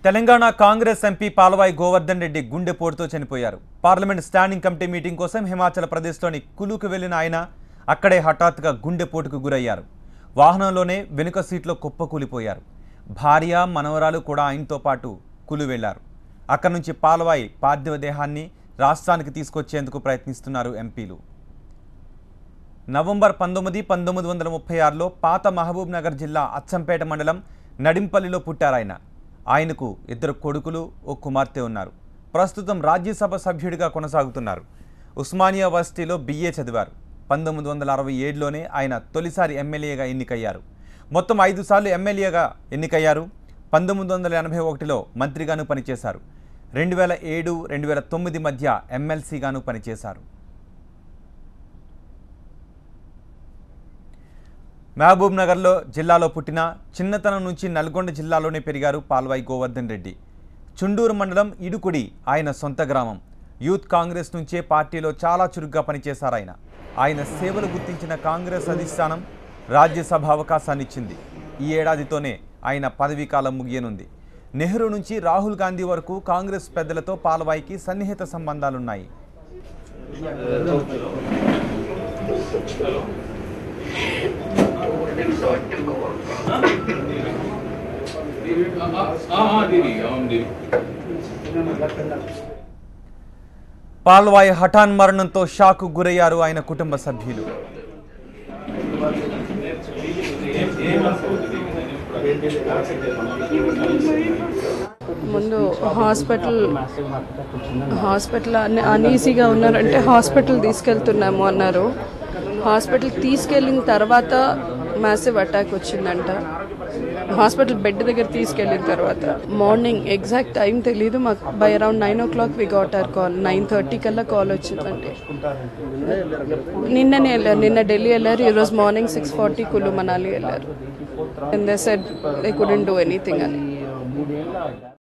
Telangana Congress MP Palvai Govardhan Reddy గుండెపోటుతో చనిపోయారు parliament standing committee meeting కోసం హిమాచల్ ప్రదేశ్లోని కులుకు వెళ్లిన ఆయన అక్కడే హఠాత్తుగా గుండెపోటుకు గురయ్యారు వాహనంలోనే వెనుక సీట్లో కుప్పకూలిపోయారు భార్య మనవరాలు కూడా ఆయనతో పాటు కులు వెళ్లారు అక్కడి నుంచి పాలవాయి పార్థివ దేహాన్ని రాష్ట్రానికి తీసుకొచ్చేందుకు ప్రయత్నిస్తున్నారు ఎంపీలు నవంబర్ పంతొమ్మిది పంతొమ్మిది వందల ముప్పై ఆరులో పాత మహబూబ్ నగర్ జిల్లా అచ్చంపేట మండలం నడింపల్లిలో పుట్టారాయన ఆయనకు ఇద్దరు కొడుకులు ఓ కుమార్తె ఉన్నారు ప్రస్తుతం రాజ్యసభ సభ్యుడిగా కొనసాగుతున్నారు ఉస్మానియా యూనివర్సిటీలో బిఏ చదివారు పంతొమ్మిది వందల అరవై ఏడులోనే ఆయన తొలిసారి ఎమ్మెల్యేగా ఎన్నికయ్యారు మొత్తం ఐదు సార్లు ఎమ్మెల్యేగా ఎన్నికయ్యారు పంతొమ్మిది వందల ఎనభై ఒకటిలో మంత్రిగాను పనిచేశారు రెండు వేల ఏడు రెండు వేల తొమ్మిది మధ్య ఎమ్మెల్సీగాను పనిచేశారు మహబూబ్ నగర్లో జిల్లాలో పుట్టిన చిన్నతనం నుంచి నల్గొండ జిల్లాలోనే పెరిగారు పాల్వాయి గోవర్ధన్ రెడ్డి చుండూరు మండలం ఇడుకుడి ఆయన సొంత గ్రామం యూత్ కాంగ్రెస్ నుంచే పార్టీలో చాలా చురుగ్గా పనిచేశారు ఆయన ఆయన సేవలు గుర్తించిన కాంగ్రెస్ అధిష్టానం రాజ్యసభ అవకాశాన్ని ఇచ్చింది ఈ ఏడాదితోనే ఆయన పదవీ కాలం ముగియనుంది నెహ్రూ నుంచి రాహుల్ గాంధీ వరకు కాంగ్రెస్ పెద్దలతో పాల్వాయికి సన్నిహిత సంబంధాలున్నాయి हाँ दीदी हम दीदी పాల్వాయి హఠాన్ మరణంతో షాకు గురయ్యారు ఆయన కుటుంబ సభ్యులు ముందు హాస్పిటల్ హాస్పిటల్ అనీజీగా ఉన్నారంటే హాస్పిటల్ తీసుకెళ్తున్నాము అన్నారు హాస్పిటల్ తీసుకెళ్ళిన తర్వాత మ్యాసివ్ అటాక్ వచ్చిందంట హాస్పిటల్ బెడ్ దగ్గర తీసుకెళ్ళిన తర్వాత మార్నింగ్ ఎగ్జాక్ట్ టైం తెలియదు మాకు by around nine o'clock we got our call nine thirty కల్లా కాల్ వచ్చిందండి నిన్ననే వెళ్ళారు నిన్న ఢిల్లీ వెళ్ళారు ఈరోజు morning six forty Kullu Manali వెళ్ళారు and they said they couldn't do anything అని